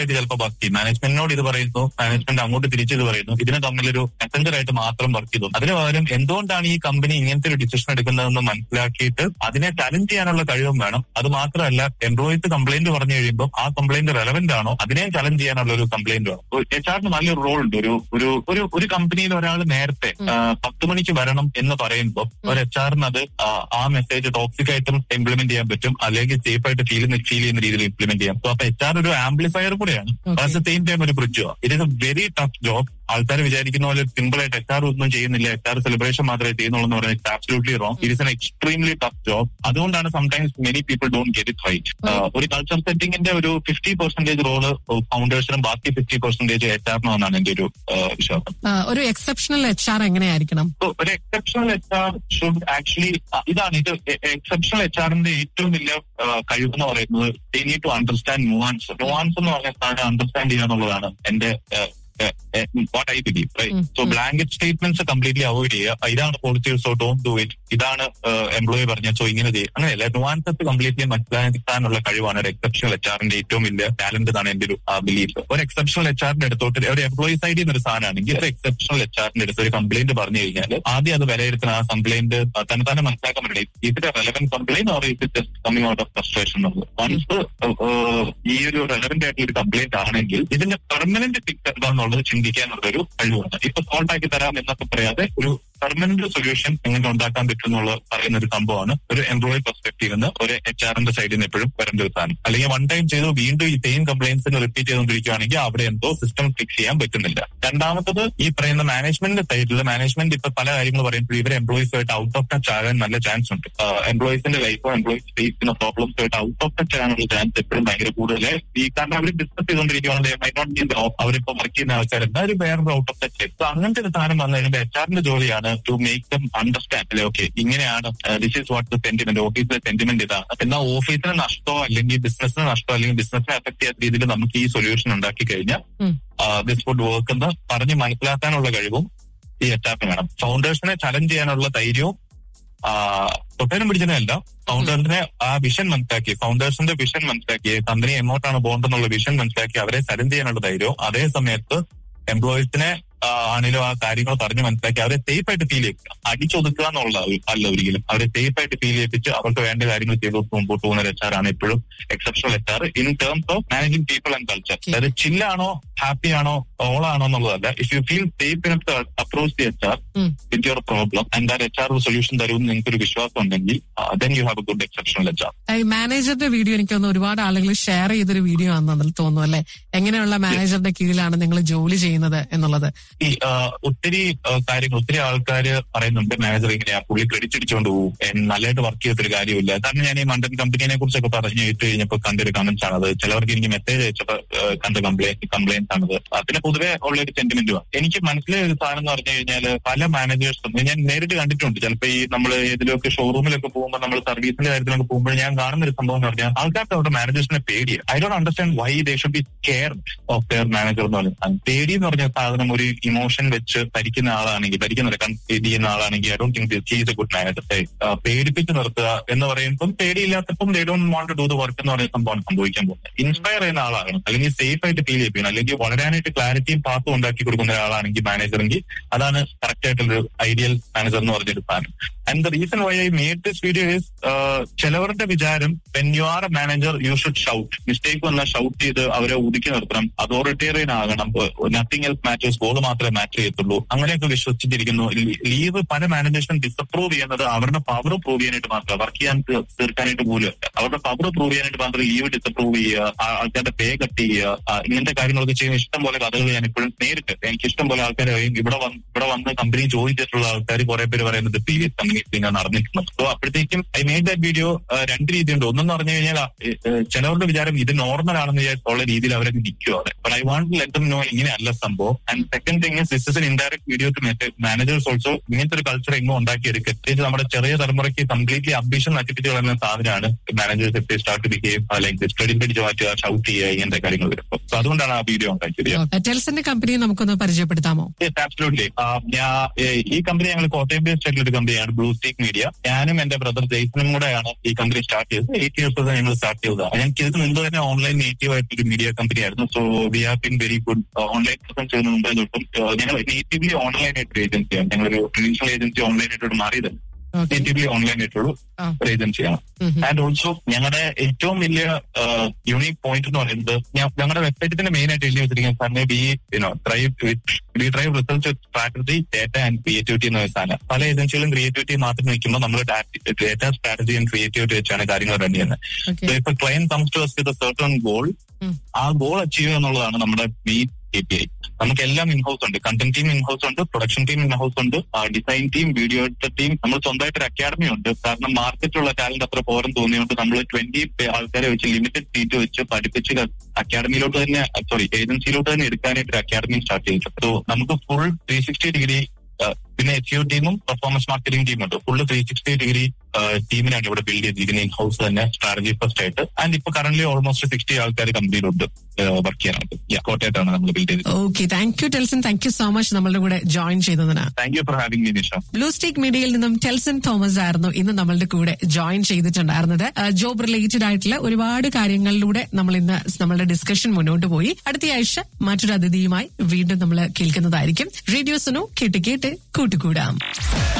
ആയിട്ട് ചിലപ്പോൾ വർക്ക് ചെയ്യും മാനേജ്മെന്റിനോട് ഇത് പറയുന്നു മാനേജ്മെന്റ് അങ്ങോട്ട് തിരിച്ച് ഇത് പറയുന്നു ഇതിന് തമ്മിലൊരു മെസഞ്ചർ ആയിട്ട് മാത്രം വർക്ക് ചെയ്തു അതിന് പകരം എന്തുകൊണ്ടാണ് ഈ കമ്പനി ഇങ്ങനത്തെ ഒരു ഡിസിഷൻ എടുക്കുന്നതെന്ന് മനസ്സിലാക്കിയിട്ട് അതിനെ ചലഞ്ച് ചെയ്യാനുള്ള കഴിവും വേണം അത് മാത്രമല്ല എംപ്ലോയീസ് കംപ്ലൈന്റ് പറഞ്ഞു കഴിയുമ്പോൾ ആ കംപ്ലൈന്റ് റെലവെന്റ് ആണോ അതിനെ ചലഞ്ച് ചെയ്യാനുള്ള ഒരു കംപ്ലൈന്റ് വേണം എച്ച് ആറിന് നല്ലൊരു റോൾ ഉണ്ട് ഒരു ഒരു ഒരു ഒരു കമ്പനിയിൽ ഒരാൾ നേരത്തെ ആ, പത്ത് മണിക്ക് വരണം എന്ന് പറയുമ്പോൾ ഒരു എച്ച് ആറിന് അത് ആ, ആ മെസ്സേജ് ടോക്സിക് ആയിട്ടും ഇംപ്ലിമെന്റ് ചെയ്യാൻ പറ്റും അല്ലെങ്കിൽ സേഫ് ആയിട്ട് ഫീൽ ഫീൽ ചെയ്യുന്ന രീതിയിൽ ഇംപ്ലിമെന്റ് ചെയ്യാം സോ അപ്പൊ എച്ച് ആർ ഒരു ആംപ്ലിഫയർ കൂടെയാണ് Okay. അറ്റ് സെയിം ടൈം ഒരു ബ്രിഡ്ജോ it is a very tough job ആൾക്കാർ വിചാരിക്കുന്ന പോലെ സിമ്പിൾ ആയിട്ട് എച്ച് ആർ ഒന്നും ചെയ്യുന്നില്ല എച്ച് ആർ സെലിബ്രേഷൻ മാത്രമേ ചെയ്യുന്നുള്ളൂ എന്ന് പറയുന്നത് absolutely wrong it is an extremely tough job അതുകൊണ്ടാണ് sometimes many people don't get it right ഒരു കൾച്ചർ സെറ്റിംഗിന്റെ ഒരു ഫിഫ്റ്റി പെർസെന്റേജ് റോള് ഫൗണ്ടേഴ്സിനും ബാക്കി ഫിഫ്റ്റി പെർസെന്റേജ് എച്ച് ആറിനാണ് എന്റെ ഒരു ആ, വിശ്വാസം ആ, ഒരു എക്സെപ്ഷണൽ എച്ച് ആർ എങ്ങനെയായിരിക്കണം So, ഒരു exceptional H R should actually ഇതാണ് ഇത് എക്സെപ്ഷണൽ എച്ച് ആറിന്റെ ഏറ്റവും വലിയ ആ, കഴിവ് എന്ന് പറയുന്നത് they need to understand nuance nuance എന്ന് പറഞ്ഞ സാധനം അണ്ടർസ്റ്റാൻഡ് ചെയ്യുക എന്നുള്ളതാണ് എന്റെ what I believe um, so um. Blanket statements completely avoid ചെയ്യുക ഇതാണ് policy so don't do it ഇതാണ് എംപ്ലോയി പറഞ്ഞ സോ ഇങ്ങനെ ചെയ്യുക അങ്ങനെയല്ല നുവാൻസസ് കംപ്ലീറ്റ്ലി മനസ്സിലാക്കാനുള്ള കഴിവാണ് ഒരു എക്സെപ്ഷണൽ എച്ച് ആറിന്റെ ഏറ്റവും വലിയ ടാലന്റ് എന്നാണ് എന്റെ ഒരു ബിലീഫ് ഒരു എക്സെപ്ഷണൽ എച്ച് ആറിന്റെ അടുത്തോട്ട് ഒരു എംപ്ലോയി സൈഡിൽ നിന്ന് ഒരു സാധനമാണെങ്കിൽ ഒരു എക്സെപ്ഷണൽ എച്ച് ആറിന്റെ അടുത്ത് ഒരു കംപ്ലൈന്റ് പറഞ്ഞു കഴിഞ്ഞാൽ ആദ്യം അത് വിലയിരുത്തുന്ന ആ കംപ്ലൈന്റ് തന്നെ തന്നെ മനസ്സിലാക്കാൻ പറ്റില്ല ഇതിന്റെ റെലവെന്റ് കംപ്ലൈന്റ് ഓർ ഇത് just coming out of frustration എന്നുള്ളത് വൺസ് ഈ ഒരു റെലവെന്റ് ആയിട്ടുള്ള ഒരു കംപ്ലൈന്റ് ആണെങ്കിൽ ഇതിന്റെ പെർമനന്റ് ഫിക്സ് എന്താണെന്നുള്ളത് ചിന്തിക്കാനുള്ള ഒരു കഴിവാണ് ഇപ്പൊ സോൾവ് ആക്കി തരാം എന്നൊക്കെ പറയാതെ ഒരു പെർമനന്റ് സൊല്യൂഷൻ എങ്ങനെ ഉണ്ടാക്കാൻ പറ്റും എന്നുള്ള പറയുന്ന ഒരു സംഭവമാണ് ഒരു എംപ്ലോയി പെർസ്പെക്ടീവ് നിന്ന് ഒരു എച്ച് ആറിന്റെ സൈഡിൽ നിന്ന് എപ്പോഴും വരേണ്ട ഒരു സാധനം അല്ലെങ്കിൽ വൺ ടൈം ചെയ്തു വീണ്ടും ഈ സെയിം കംപ്ലൈൻസിന് റിപ്പീറ്റ് ചെയ്തുകൊണ്ടിരിക്കുകയാണെങ്കിൽ അവിടെ എന്തോ സിസ്റ്റം ഫിക്സ് ചെയ്യാൻ പറ്റുന്നില്ല രണ്ടാമത്തത് ഈ പറയുന്ന മാനേജ്മെന്റ് സൈഡിൽ മാനേജ്മെന്റ് ഇപ്പൊ പല കാര്യങ്ങൾ പറയുമ്പോൾ ഇവർ എംപ്ലോയീസുമായിട്ട് ഔട്ട് ഓഫ് ടച്ച് ആകാൻ നല്ല ചാൻസ് ഉണ്ട് എംപ്ലോയീസിന്റെ ലൈഫോ എംപ്ലോയീസ് ഫേസ് ചെയ്യുന്ന പ്രോബ്ലംസ് ആയിട്ട് ഔട്ട് ഓഫ് ടച്ച് ആകാനുള്ള ചാൻസ് എപ്പോഴും ഭയങ്കര കൂടുതൽ ഈ കാരണം അവർ ഡിസ്കസ് ചെയ്തുകൊണ്ടിരിക്കുകയാണ് മൈ നോട്ട് ബി അവരിപ്പോ വർക്ക് ചെയ്യുന്ന ആൾക്കാർ എന്തായാലും വേറെ ഔട്ട് ഓഫ് ടച്ച് സോ അങ്ങനത്തെ ഒരു സാധനം വന്നു കഴിയുമ്പോൾ എച്ച് ആറിന്റെ ജോലിയാണ് ടു മേക്ക് ദം അണ്ടർസ്റ്റാൻഡ് അല്ലെ ഓക്കെ ഇങ്ങനെയാണ് this is what the sentiment ഓഫീസിലെ സെന്റിമെന്റ് ഇതാണ് എന്നാൽ ഓഫീസിന് നഷ്ടമോ അല്ലെങ്കിൽ ബിസിനസിന് നഷ്ടമോ അല്ലെങ്കിൽ ബിസിനസിനെ അഫക്ട് ചെയ്യാത്ത രീതിയിൽ നമുക്ക് ഈ സൊല്യൂഷൻ ഉണ്ടാക്കി കഴിഞ്ഞാൽ ഉം. ദിസ് വുഡ് വർക്ക് എന്ന് പറഞ്ഞ് മനസ്സിലാക്കാനുള്ള കഴിവും ഈ എച്ച് വേണം ഫൗണ്ടേഴ്സിനെ ചലഞ്ച് ചെയ്യാനുള്ള ധൈര്യവും തൊട്ടേനും പിടിച്ചതല്ല ഫൗണ്ടേഴ്സിനെ ആ വിഷൻ മനസ്സിലാക്കി ഫൗണ്ടേഴ്സിന്റെ വിഷൻ മനസ്സിലാക്കി കമ്പനി എങ്ങോട്ടാണ് പോകേണ്ടെന്നുള്ള വിഷൻ മനസ്സിലാക്കി അവരെ ചലഞ്ച് ചെയ്യാനുള്ള ധൈര്യവും അതേ സമയത്ത് എംപ്ലോയീസിനെ ആണെങ്കിലും ആ കാര്യങ്ങൾ പറഞ്ഞ് മനസ്സിലാക്കി അവരെ സേഫ് ആയിട്ട് ഫീൽ ചെയ്യിക്കുക അടിച്ചൊതുക്കുക എന്നുള്ള അല്ല ഒരിക്കലും അവരെ സേഫ് ആയിട്ട് ഫീൽ ചെയ്യിപ്പിച്ച് അവർക്ക് വേണ്ട കാര്യങ്ങൾ ചെയ്ത് മുമ്പോട്ട് പോകുന്ന ഒരു എച്ച് ആണ് എപ്പോഴും exceptional H R in terms of managing people and culture Okay. അതായത് ചില്ലാണോ ഹാപ്പി ആണോ ഓൾ ആണോ എന്നുള്ളതല്ല if you feel safe enough to approach the H R um. With your problem and that H R solution തരുമെന്ന് നിങ്ങൾക്ക് ഒരു വിശ്വാസം ഉണ്ടെങ്കിൽ then you have a good exceptional H R ഈ മാനേജറുടെ വീഡിയോ എനിക്ക് തോന്നുന്നു ഒരുപാട് ആളുകൾ ഷെയർ ചെയ്തൊരു വീഡിയോ ആണെന്ന് തോന്നുന്നു അല്ലെ എങ്ങനെയുള്ള മാനേജറുടെ കീഴിലാണ് നിങ്ങൾ ജോലി ചെയ്യുന്നത് എന്നുള്ളത് ഈ ആ, ഒത്തിരി ആ, കാര്യങ്ങൾ ഒത്തിരി ആൾക്കാർ പറയുന്നുണ്ട് മാനേജർ ഇങ്ങനെയാ പുള്ളി ക്രെഡിറ്റ് അടിച്ചുകൊണ്ട് പോകും എൻ- നല്ലതായിട്ട് വർക്ക് ചെയ്തൊരു കാര്യമില്ല കാരണം ഞാൻ ഈ മണ്ടൻ കമ്പനിയെ കുറിച്ചൊക്കെ പറഞ്ഞു ഇട്ട് കഴിഞ്ഞപ്പോൾ കണ്ടൊരു കമന്റ്സ് ആണത് ചിലവർക്ക് എനിക്ക് മെസ്സേജ് അയച്ചപ്പോൾ ആ, കണ്ട കംപ്ലൈന്റ് കംപ്ലൈൻസ് ആണത് അതിന് പൊതുവെ ഉള്ള ഒരു സെന്റിമെന്റുമാണ് എനിക്ക് മനസ്സിലായ ഒരു സാധനം എന്ന് പറഞ്ഞു കഴിഞ്ഞാൽ പല മാനേജേഴ്സും ഞാൻ നേരിട്ട് കണ്ടിട്ടുണ്ട് ചിലപ്പോൾ ഈ നമ്മൾ ഏതിലൊക്കെ ഷോറൂമിലൊക്കെ പോകുമ്പോൾ നമ്മൾ സർവീസിന്റെ കാര്യത്തിലൊക്കെ പോകുമ്പോൾ ഞാൻ കാണുന്ന ഒരു സംഭവം എന്ന് പറഞ്ഞാൽ ആൾക്കാർക്ക് അവരുടെ മാനേജേഴ്സിനെ പേടിയാണ് I don't understand why they should be care of their manager എന്ന് പറയുന്നത് പേടി എന്ന് പറഞ്ഞ സാധനം ഒരു ഇമോഷൻ വെച്ച് ഭരിക്കുന്ന ആളാണെങ്കിൽ ഭരിക്കുന്ന ഇത് ചെയ്യുന്ന ആളാണെങ്കിൽ I don't think is a good manager പേടിപ്പിച്ച് നിർത്തുക എന്ന് പറയുമ്പോൾ പേടിയില്ലാത്തപ്പം they don't want to do the work എന്ന് പറയുന്ന സംഭവം സംഭവിക്കാൻ പോകുന്നത് ഇൻസ്പയർ ചെയ്യുന്ന ആളാകണം അല്ലെങ്കിൽ സേഫ് ആയിട്ട് ഫീൽ ചെയ്യിപ്പിക്കണം അല്ലെങ്കിൽ വളരാനായിട്ട് ക്ലാരിറ്റിയും പാത്തും ഉണ്ടാക്കി കൊടുക്കുന്ന ഒരാളാണെങ്കിൽ മാനേജറെങ്കിൽ അതാണ് കറക്റ്റ് ആയിട്ടുള്ള ഐഡിയൽ മാനേജർ എന്ന് പറഞ്ഞൊരു സാധനം and the reason why I made this video is ചിലവരുടെ വിചാരം when you are a manager you should shout mistake വന്നാൽ ഷൗട്ട് ചെയ്ത് അവരെ ഒതുക്കി നിർത്തണം അതോറിറ്റേറിയൻ ആകണം നത്തിങ് എൽസ് മാറ്റേഴ്സ് ഗോൾ മാത്രമേ മാറ്റർ ചെയ്യത്തുള്ളൂ അങ്ങനെയൊക്കെ വിശ്വസിച്ചിരിക്കുന്നു ലീവ് പല മാനേജേഴ്സും ഡിസപ്രൂവ് ചെയ്യുന്നത് അവരുടെ പവർ പ്രൂവ് ചെയ്യാനായിട്ട് മാത്രം വർക്ക് ചെയ്യാൻ തീ- തീർക്കാനായിട്ട് പോലും അവരുടെ പവർ പ്രൂവ് ചെയ്യാനായിട്ട് മാത്രം ലീവ് ഡിസപ്രൂവ് ചെയ്യുക ആ- ആൾക്കാരുടെ പേ കട്ട് ചെയ്യുക ആ, ഇങ്ങനത്തെ കാര്യങ്ങളൊക്കെ ചെയ്യുന്ന ഇഷ്ടം പോലെ കഥകൾ ഞാൻ ഇപ്പോഴും നേരിട്ട് എനിക്ക് ഇഷ്ടം പോലെ ആൾക്കാരെ അറിയും ഇവിടെ വന്ന് ഇവിടെ വന്ന് കമ്പനി ജോയിൻ ചെയ്തിട്ടുള്ള ആൾക്കാർ കുറെ പേര് പറയുന്നത് പി എസ് കമ്പനി ഇങ്ങനെ നടന്നിട്ടുണ്ട് സോ അപ്പോഴത്തേക്കും ഐ മേഡ് ദാറ്റ് വീഡിയോ രണ്ട് രീതിയുണ്ട് ഒന്നെന്ന് പറഞ്ഞു കഴിഞ്ഞാൽ ആ, ഏ, ഏ, ചിലവരുടെ വിചാരം ഇത് നോർമൽ ആണെന്ന് വിചാരിച്ചുള്ള രീതിയിൽ അവരൊക്കെ നിൽക്കുക അവിടെ but I want let them know ഇങ്ങനെയല്ല സംഭവം and second thing this is an indirect video to managers also ഇങ്ങനത്തെ ഒരു കൾച്ചർ എങ്ങും ഉണ്ടാക്കിയെടുക്കുക പ്രത്യേകിച്ച് നമ്മുടെ ചെറിയ തലമുറയ്ക്ക് കംപ്ലീറ്റ്ലി അംബിഷൻ നശിപ്പിച്ച് കളയുന്ന സാധനമാണ് മാനേജേഴ്സ് എത്തി സ്റ്റാർട്ട് ബിഹേവ് ലൈക്ക് സ്പ്രെഡിംഗ് പിടിച്ച് മാറ്റുക ഷൗട്ട് ചെയ്യുക ഇങ്ങനത്തെ കാര്യങ്ങൾ വരുമ്പോൾ സോ അതുകൊണ്ടാണ് ആ വീഡിയോ ഉണ്ടാക്കിയത് ടെൽസന്റെ കമ്പനി നമുക്കൊന്ന് പരിചയപ്പെടുത്താമോ ആബ്സലൂട്ട്ലി ഞാൻ ഏഹ്, ഈ കമ്പനി ഞങ്ങൾ കോട്ടയം ബേസ്ഡ് ആയിട്ടുള്ള ഒരു കമ്പനിയാണ് ബ്ലൂ സ്റ്റേക്ക് മീഡിയ ഞാനും എന്റെ ബ്രദർ ജെയ്സനും കൂടെയാണ് ഈ കമ്പനി സ്റ്റാർട്ട് ചെയ്തത് എയ്റ്റ് ഇയേഴ്സ് ഞങ്ങൾ സ്റ്റാർട്ട് ചെയ്തതാണ് ഞങ്ങൾക്ക് ഇതിന് മുമ്പ് തന്നെ ഓൺലൈൻ നേറ്റീവ് ആയിട്ടൊരു മീഡിയ കമ്പനി ആയിരുന്നു so we have been very good online presence ചെയ്യുന്ന മുമ്പേ തൊട്ടും ഏഹ്, ഞങ്ങൾ നേറ്റീവ്ലി ഓൺലൈൻ ആയിട്ടൊരു ഏജൻസിയാണ് ഞങ്ങളൊരു ട്രഡീഷണൽ ഏജൻസി ഓൺലൈൻ ആയിട്ടോട് മാറിയത് ഓക്കെ നേറ്റീവ്ലി ഓൺലൈൻ ആയിട്ടുള്ള ആ. ഒരു ഏജൻസിയാണ് ആൻഡ് ഓൾസോ ഞങ്ങളുടെ ഏറ്റവും വലിയ യുണീക് പോയിന്റ് എന്ന് പറയുന്നത് ഞ- ഞങ്ങളുടെ വെബ്സൈറ്റിന്റെ മെയിൻ ആയിട്ട് എഴുതി വെച്ചിരിക്കുന്ന സാറിനെ be you know drive we drive result strategy data and creativity എന്ന സാധനം പല ഏജൻസികളും ക്രിയേറ്റിവിറ്റി മാത്രം നിൽക്കുമ്പോൾ നമ്മൾ ഡേറ്റ സ്ട്രാറ്റജി ആൻഡ് ക്രിയേറ്റിവിറ്റി വെച്ചാണ് കാര്യങ്ങൾ റൺ ചെയ്യുന്നത് ഓക്കെ So, ഇപ്പൊ client comes to with certain goal ഉം. ആ ഗോൾ അച്ചീവ് ചെയ്യുക എന്നുള്ളതാണ് നമ്മുടെ മെയിൻ കെ പി ഐ നമുക്ക് എല്ലാം ഇൻഹൗസ് ഉണ്ട് കണ്ടന്റ് ടീം ഇൻഹൗസ് ഉണ്ട് പ്രൊഡക്ഷൻ ടീം ഇൻഹൗസ് ഉണ്ട് design team video editor team നമ്മൾ സ്വന്തമായിട്ട് ഒരു അക്കാഡമി ഉണ്ട് കാരണം മാർക്കറ്റിലുള്ള ടാലന്റ് അത്ര പോരം തോന്നിയുകൊണ്ട് നമ്മൾ ട്വന്റി ആൾക്കാരെ വെച്ച് ലിമിറ്റഡ് സീറ്റ് വെച്ച് പഠിപ്പിച്ച് അക്കാഡമിയിലോട്ട് തന്നെ സോറി ഏജൻസിയിലോട്ട് തന്നെ എടുക്കാനായിട്ട് ഒരു അക്കാഡമി സ്റ്റാർട്ട് ചെയ്തിട്ടുണ്ട് സോ നമുക്ക് ഫുൾ ത്രീ സിക്സ്റ്റി ഡിഗ്രി പിന്നെ എച്ച് യു ടീമും പെർഫോമൻസ് മാർക്കറ്റിംഗ് ടീമും ഉണ്ട് ഫുള്ള് ത്രീ സിക്സ്റ്റി ഡിഗ്രി ടീമിനാണ് ഇവിടെ ബിൽഡ് ചെയ്തിരിക്കുന്നത് ഇൻ ഹൗസ് തന്നെ സ്ട്രാറ്റജി ഫസ്റ്റ് ആയിട്ട് ആൻഡ് ഇപ്പൊ കറന്റ് ഓൾമോസ്റ്റ് സിക്സ്റ്റി ആൾക്കാർ കമ്പനിയിലുണ്ട് വർക്ക് ചെയ്യാനായിട്ട് Yeah, കോട്ടയത്താണ് നമ്മൾ ബിൽഡ് ചെയ്തത് okay thank you Telson thank you so much നമ്മളുടെ കൂടെ ജോയിൻ ചെയ്തതിന് thank you for having me Nisha Blue Stake മീഡിയയിൽ നിന്നും ടെൽസൺ തോമസ് ആയിരുന്നു ഇന്ന് നമ്മളുടെ കൂടെ ജോയിൻ ചെയ്തിട്ടുണ്ടായിരുന്നത് ജോബ് റിലേറ്റഡ് ആയിട്ടുള്ള ഒരുപാട് കാര്യങ്ങളിലൂടെ നമ്മൾ ഇന്ന് നമ്മളുടെ ഡിസ്കഷൻ മുന്നോട്ട് പോയി അടുത്ത ആഴ്ച മറ്റൊരു അതിഥിയുമായി വീണ്ടും നമ്മൾ കേൾക്കുന്നതായിരിക്കും റേഡിയോ സുനു കേട്ട് കേട്ട് കൂട്ടുകൂടാം